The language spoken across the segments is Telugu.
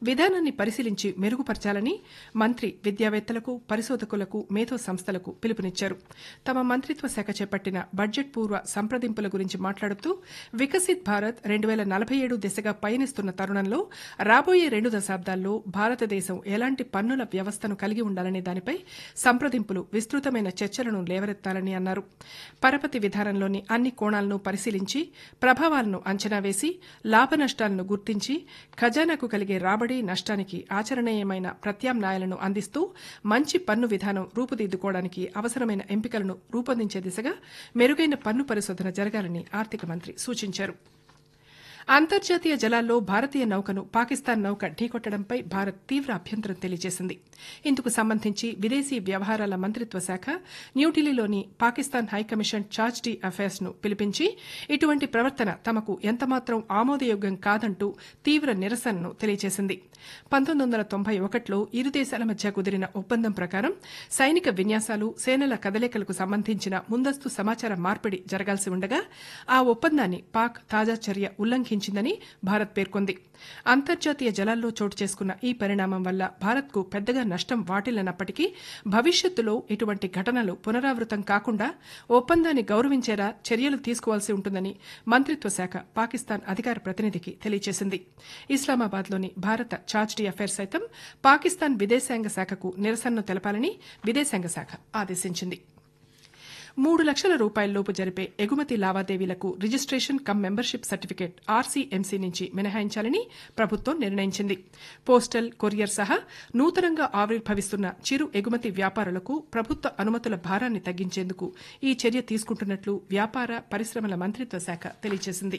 విధానాన్ని పరిశీలించి మెరుగుపరచాలని మంత్రి విద్యావేత్తలకు పరిశోధకులకు మేధో సంస్థలకు పిలుపునిచ్చారు తమ మంత్రిత్వ శాఖ చేపట్టిన బడ్జెట్ పూర్వ సంప్రదింపుల గురించి మాట్లాడుతూ వికసిత్ భారత్ రెండు వేల నలభై ఏడు దిశగా పయనిస్తున్న తరుణంలో రాబోయే రెండు దశాబ్దాల్లో భారతదేశం ఎలాంటి పన్నుల వ్యవస్థను కలిగి ఉండాలనే దానిపై సంప్రదింపులు విస్తృతమైన చర్చలను లేవనెత్తాలని అన్నారు పరపతి విధానంలోని అన్ని కోణాలను పరిశీలించి ప్రభావాలను అంచనా వేసి లాభ నష్టాలను గుర్తించి ఖజానాకు కలిగే రాబడి నష్టానికి ఆచరణీయమైన ప్రత్యామ్నాయాలను అందిస్తూ మంచి పన్ను విధానం రూపుదిద్దుకోవడానికి అవసరమైన ఎంపికలను రూపొందించే దిశగా మెరుగైన పన్ను పరిశోధన జరగాలని ఆర్థిక మంత్రి సూచించారు అంతర్జాతీయ జలాల్లో భారతీయ నౌకను పాకిస్తాన్ నౌక ఢీకొట్టడంపై భారత్ తీవ్ర అభ్యంతరం తెలియజేసింది ఇందుకు సంబంధించి విదేశీ వ్యవహారాల మంత్రిత్వ శాఖ న్యూఢిల్లీలోని Pakistan high commission charge d' affaires ను పిలిపించి ఇటువంటి ప్రవర్తన తమకు ఎంతమాత్రం ఆమోదయోగ్యం కాదంటూ తీవ్ర నిరసనను తెలియజేసింది పంతొమ్మిది వందల తొంభై ఒకటిలో ఇరు దేశాల మధ్య కుదిరిన ఒప్పందం ప్రకారం సైనిక విన్యాసాలు సేనల కదలికలకు సంబంధించిన ముందస్తు సమాచార మార్పిడి జరగాల్సి ఉండగా ఆ ఒప్పందాన్ని పాక్ తాజా చర్య ఉల్లంఘించిందని భారత్ పేర్కొంది అంతర్జాతీయ జలాల్లో చోటు చేసుకున్న ఈ పరిణామం వల్ల భారత్కు పెద్దగా నష్టం వాటిల్లనప్పటికీ భవిష్యత్తులో ఇటువంటి ఘటనలు పునరావృతం కాకుండా ఒప్పందాన్ని గౌరవించేలా చర్యలు తీసుకోవాల్సి ఉంటుందని మంత్రిత్వ శాఖ పాకిస్తాన్ అధికార ప్రతినిధికి తెలియజేసింది ఇస్లామాబాద్లోని భారత ఛార్జ్ డి అఫైర్స్ సైతం పాకిస్తాన్ విదేశాంగ శాఖకు నిరసనను తెలపాలని విదేశాంగ శాఖ ఆదేశించింది మూడు లక్షల రూపాయలలోపు జరిపే ఎగుమతి లావాదేవీలకు registration cum membership certificate RCMC నుంచి మినహాయించాలని ప్రభుత్వం నిర్ణయించింది పోస్టల్ కొరియర్ సహా నూతనంగా ఆవిర్భవిస్తున్న చిరు ఎగుమతి వ్యాపారులకు ప్రభుత్వ అనుమతుల భారాన్ని తగ్గించేందుకు ఈ చర్య తీసుకుంటున్నట్లు వ్యాపార పరిశ్రమల మంత్రిత్వ శాఖ తెలియజేసింది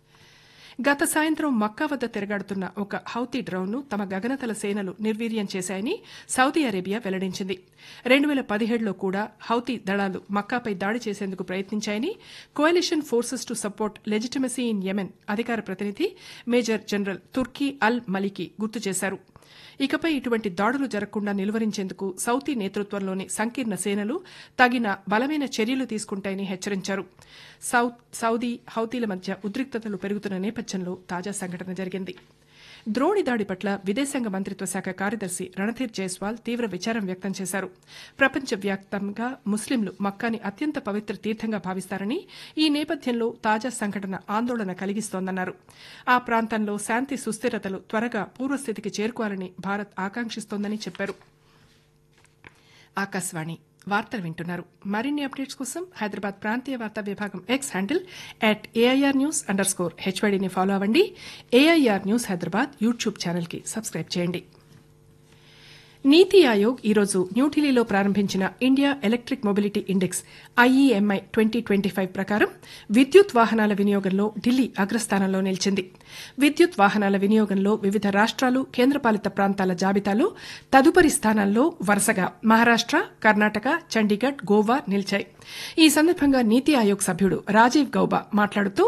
గత సాయంత్రం మక్కా వద్ద తిరగాడుతున్న ఒక హౌతీ డ్రోన్ను తమ గగనతల సేనలు నిర్వీర్యం చేశాయని సౌదీ అరేబియా వెల్లడించింది రెండు వేల పదిహేడులో కూడా హౌతీ దళాలు మక్కాపై దాడి చేసేందుకు ప్రయత్నించాయని coalition forces to support legitimacy in Yemen అధికార ప్రతినిధి మేజర్ జనరల్ తుర్కీ అల్ మలికి గుర్తు చేశారు ఇకపై ఇటువంటి దాడులు జరగకుండా నిలువరించేందుకు సౌదీ నేతృత్వంలోని సంకీర్ణ సేనలు తగిన బలమైన చర్యలు తీసుకుంటాయని హెచ్చరించారు సౌదీ హౌతీల మధ్య ఉద్రిక్తతలు పెరుగుతున్న నేపథ్యంలో తాజా సంఘటన జరిగింది ద్రోణి దాడి పట్ల విదేశాంగ మంత్రిత్వ శాఖ కార్యదర్శి రణధీర్ జైస్వాల్ తీవ్ర విచారం వ్యక్తం చేశారు ప్రపంచవ్యాప్తంగా ముస్లింలు మక్కాని అత్యంత పవిత్ర తీర్థంగా భావిస్తారని ఈ నేపథ్యంలో తాజా సంఘటన ఆందోళన కలిగిస్తోందన్నారు ఆ ప్రాంతంలో శాంతి సుస్థిరతలు త్వరగా పూర్వస్థితికి చేరుకోవాలని భారత్ ఆకాంక్షిస్తోందని చెప్పారు ఆకాశవాణి వార్తలు వింటున్నారు మరిన్ని అప్డేట్స్ కోసం హైదరాబాద్ ప్రాంతీయ వార్తా విభాగం X handle at AIR news underscore హెచ్వైడీని ఫాలో అవ్వండి ఏఐఆర్ న్యూస్ హైదరాబాద్ యూట్యూబ్ ఛానల్కి సబ్స్క్రైబ్ చేయండి నీతి ఆయోగ్ ఈరోజు న్యూఢిల్లీలో ప్రారంభించిన India electric mobility index IEMI twenty twenty five ప్రకారం విద్యుత్ వాహనాల వినియోగంలో ఢిల్లీ అగ్రస్థానంలో నిలిచింది విద్యుత్ వాహనాల వినియోగంలో వివిధ రాష్ట్రాలు కేంద్రపాలిత ప్రాంతాల జాబితాలో తదుపరి స్థానాల్లో వరుసగా మహారాష్ట కర్ణాటక చండీగఢ్ గోవా నిలిచాయి ఈ సందర్భంగా నీతి ఆయోగ్ సభ్యుడు రాజీవ్ గౌబా మాట్లాడుతూ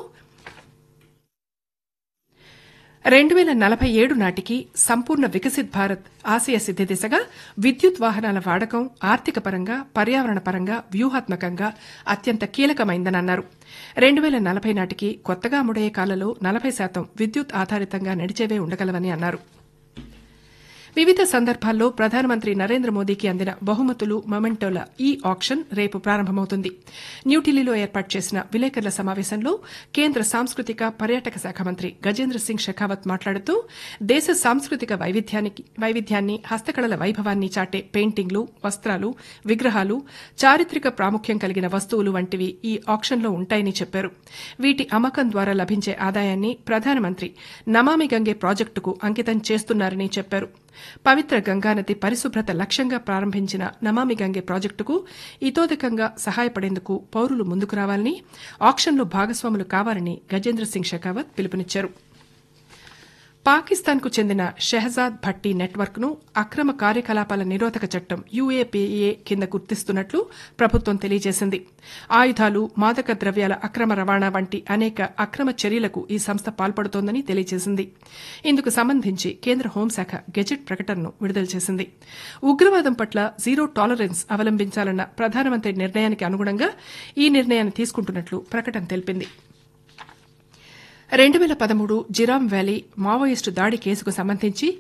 రెండు వేల నలభై ఏడు నాటికి సంపూర్ణ వికసిత్ భారత్ ఆశయ సిద్ది దిశగా విద్యుత్ వాహనాల వాడకం ఆర్థిక పరంగా పర్యావరణ పరంగా వ్యూహాత్మకంగా అత్యంత కీలకమైందని అన్నారు రెండు వేల నలభై నాటికి కొత్తగా అమ్ముడయ్యే కాలలో నలభై శాతం విద్యుత్ ఆధారితంగా నడిచేవే ఉండగలవని అన్నారు వివిధ సందర్భాల్లో ప్రధానమంత్రి నరేంద్ర మోదీకి అందిన బహుమతులు మొమెంటోల ఈ ఆక్షన్ రేపు ప్రారంభమవుతుంది న్యూఢిల్లీలో ఏర్పాటు చేసిన విలేకరుల సమావేశంలో కేంద్ర సాంస్కృతిక పర్యాటక శాఖ మంత్రి గజేంద్ర సింగ్ షెకావత్ మాట్లాడుతూ దేశ సాంస్కృతిక వైవిధ్యాన్ని హస్తకళల వైభవాన్ని చాటే పెయింటింగ్లు వస్త్రాలు విగ్రహాలు చారిత్రక ప్రాముఖ్యం కలిగిన వస్తువులు వంటివి ఈ ఆక్షన్లో ఉంటాయని చెప్పారు వీటి అమ్మకం ద్వారా లభించే ఆదాయాన్ని ప్రధానమంత్రి నమామి గంగే ప్రాజెక్టుకు అంకితం చేస్తున్నారని చెప్పారు పవిత్ర గంగానది పరిశుభ్రత లక్ష్యంగా ప్రారంభించిన నమామి గంగే ప్రాజెక్టుకు ఇతోధికంగా సహాయపడేందుకు పౌరులు ముందుకు రావాలని ఆక్షన్లో భాగస్వాములు కావాలని గజేంద్ర సింగ్ షెకావత్ పిలుపునిచ్చారు పాకిస్తాన్కు చెందిన షెహజాద్ భట్టి నెట్వర్క్ను అక్రమ కార్యకలాపాల నిరోధక చట్టం యూఏపీఏ కింద గుర్తిస్తున్నట్లు ప్రభుత్వం తెలియజేసింది ఆయుధాలు మాదక ద్రవ్యాల అక్రమ రవాణా వంటి అనేక అక్రమ చర్యలకు ఈ సంస్థ పాల్పడుతోందని తెలియజేసింది ఇందుకు సంబంధించి కేంద్ర హోంశాఖ గెజెట్ ప్రకటనను విడుదల చేసింది ఉగ్రవాదం పట్ల జీరో టాలరెన్స్ అవలంబించాలన్న ప్రధానమంత్రి నిర్ణయానికి అనుగుణంగా ఈ నిర్ణయాన్ని తీసుకుంటున్నట్లు ప్రకటన తెలిపింది రెండు వేల పదమూడు జిరామ్ వ్యాలీ మావోయిస్టు దాడి కేసుకు సంబంధించి